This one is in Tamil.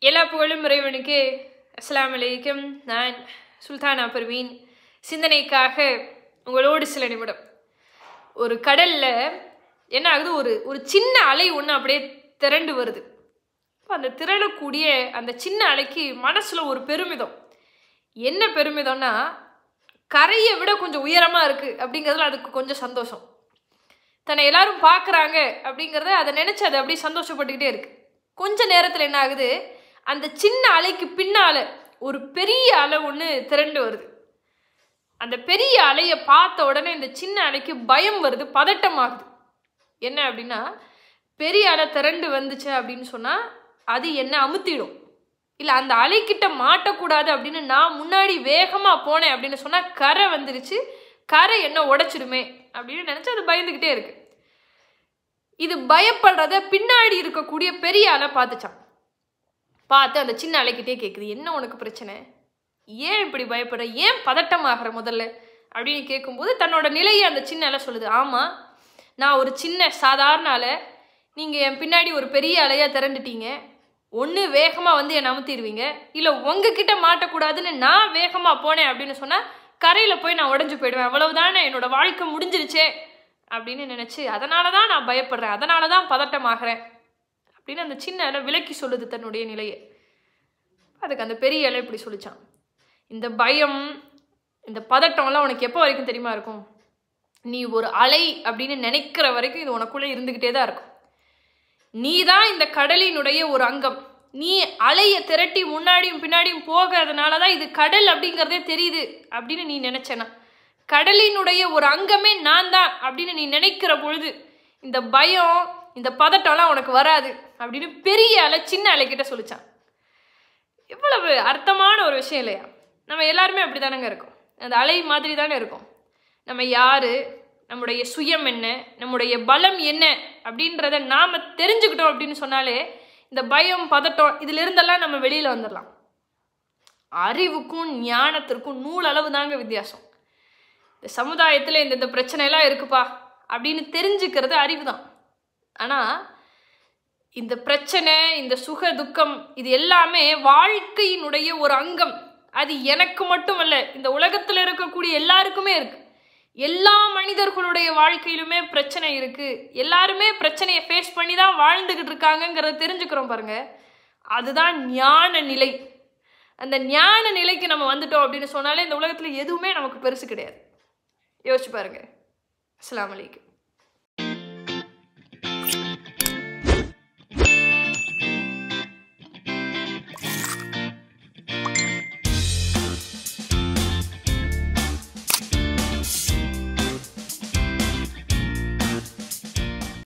எல்லா புகழும் இறைவனுக்கு அஸ்ஸலாமு அலைக்கும் நான் சுல்தானா பர்வீன் சிந்தனைக்காக உங்களோடு சில நிமிடம் ஒரு கடல்ல என்ன ஆகுது ஒரு ஒரு சின்ன அலை ஒன்று அப்படியே திரண்டு வருது அப்ப அந்த திரளக்கூடிய அந்த சின்ன அலைக்கு மனசுல ஒரு பெருமிதம் என்ன பெருமிதம்னா கரையை விட கொஞ்சம் உயரமா இருக்கு அப்படிங்கிறதுல அதுக்கு கொஞ்சம் சந்தோஷம் தன்னை எல்லாரும் பார்க்குறாங்க அப்படிங்கிறத அதை நினச்சி அது அப்படியே சந்தோஷப்பட்டுக்கிட்டே இருக்கு கொஞ்ச நேரத்தில் என்ன ஆகுது அந்த சின்ன அலைக்கு பின்னால ஒரு பெரிய அலை ஒன்று திரண்டு வருது அந்த பெரிய அலையை பார்த்த உடனே இந்த சின்ன அலைக்கு பயம் வருது பதட்டம் ஆகுது என்ன அப்படின்னா பெரிய அலை திரண்டு வந்துச்சு அப்படின்னு சொன்னால் அது என்ன அமுத்திடும் இல்லை அந்த அலைக்கிட்ட மாட்டக்கூடாது அப்படின்னு நான் முன்னாடி வேகமாக போனேன் அப்படின்னு சொன்னால் கரை வந்துருச்சு கரை என்ன உடைச்சிடுமே அப்படின்னு நினச்சி அது பயந்துக்கிட்டே இருக்கு இது பயப்படுறத பின்னாடி இருக்கக்கூடிய பெரிய அலை பார்த்துச்சான் பார்த்து அந்த சின்ன அலைக்கிட்டே கேட்குது என்ன உனக்கு பிரச்சனை ஏன் இப்படி பயப்படுற ஏன் பதட்டமாகிற முதல்ல அப்படின்னு கேட்கும்போது தன்னோட நிலையை அந்த சின்ன அலை சொல்லுது ஆமாம் நான் ஒரு சின்ன சாதாரண அலை நீங்கள் என் பின்னாடி ஒரு பெரிய அலையாக திரண்டுட்டீங்க ஒன்று வேகமாக வந்து என்னை அமுத்திடுவீங்க இல்லை உங்ககிட்ட மாட்டக்கூடாதுன்னு நான் வேகமாக போனேன் அப்படின்னு சொன்னால் கரையில் போய் நான் உடஞ்சி போயிடுவேன் அவ்வளவுதானே என்னோட வாழ்க்கை முடிஞ்சிருச்சே அப்படின்னு நினச்சி அதனால தான் நான் பயப்படுறேன் அதனால தான் பதட்டமாகறேன் அப்படின்னு அந்த சின்ன அலை விலக்கி சொல்லுது தன்னுடைய நிலையை அதுக்கு அந்த பெரிய அலை இப்படி சொல்லிச்சான் இந்த பயம் இந்த பதட்டம்லாம் உனக்கு எப்போ வரைக்கும் தெரியுமா இருக்கும் நீ ஒரு அலை அப்படின்னு நினைக்கிற வரைக்கும் இது உனக்குள்ளே இருந்துக்கிட்டே தான் இருக்கும் நீ தான் இந்த கடலினுடைய ஒரு அங்கம் நீ அலையை திரட்டி முன்னாடியும் பின்னாடியும் போகிறதுனால தான் இது கடல் அப்படிங்கிறதே தெரியுது அப்படின்னு நீ நினைச்சனா கடலினுடைய ஒரு அங்கமே நான் தான் அப்படின்னு நீ நினைக்கிற பொழுது இந்த பயம் இந்த பதட்டம்லாம் உனக்கு வராது அப்படின்னு பெரிய அலை சின்ன அலைக்கிட்ட சொல்லிச்சான் எவ்வளவு அர்த்தமான ஒரு விஷயம் இல்லையா நம்ம எல்லாருமே அப்படி தானங்க இருக்கோம் அந்த அலை மாதிரி தானே இருக்கும் நம்ம யாரு நம்முடைய சுயம் என்ன நம்முடைய பலம் என்ன அப்படின்றத நாம் தெரிஞ்சுக்கிட்டோம் அப்படின்னு சொன்னாலே இந்த பயம் பதட்டம் இதுல இருந்தெல்லாம் நம்ம வெளியில் வந்துடலாம் அறிவுக்கும் ஞானத்திற்கும் நூல் அளவு தாங்க வித்தியாசம் இந்த சமுதாயத்தில் இந்த இந்த பிரச்சனையெல்லாம் இருக்குப்பா அப்படின்னு தெரிஞ்சுக்கிறது அறிவு தான் ஆனால் இந்த பிரச்சனை இந்த சுக துக்கம் இது எல்லாமே வாழ்க்கையினுடைய ஒரு அங்கம் அது எனக்கு மட்டுமல்ல இந்த உலகத்தில் இருக்கக்கூடிய எல்லாருக்குமே இருக்கு எல்லா மனிதர்களுடைய வாழ்க்கையிலுமே பிரச்சனை இருக்கு எல்லாருமே பிரச்சனையை ஃபேஸ் பண்ணி தான் வாழ்ந்துகிட்டு இருக்காங்கங்கிறத தெரிஞ்சுக்கிறோம் பாருங்க அதுதான் ஞான நிலை அந்த ஞான நிலைக்கு நம்ம வந்துட்டோம் அப்படின்னு சொன்னாலே இந்த உலகத்தில் எதுவுமே நமக்கு பெருசு கிடையாது யோசிச்சு பாருங்க அஸ்லாம் வலைக்கும்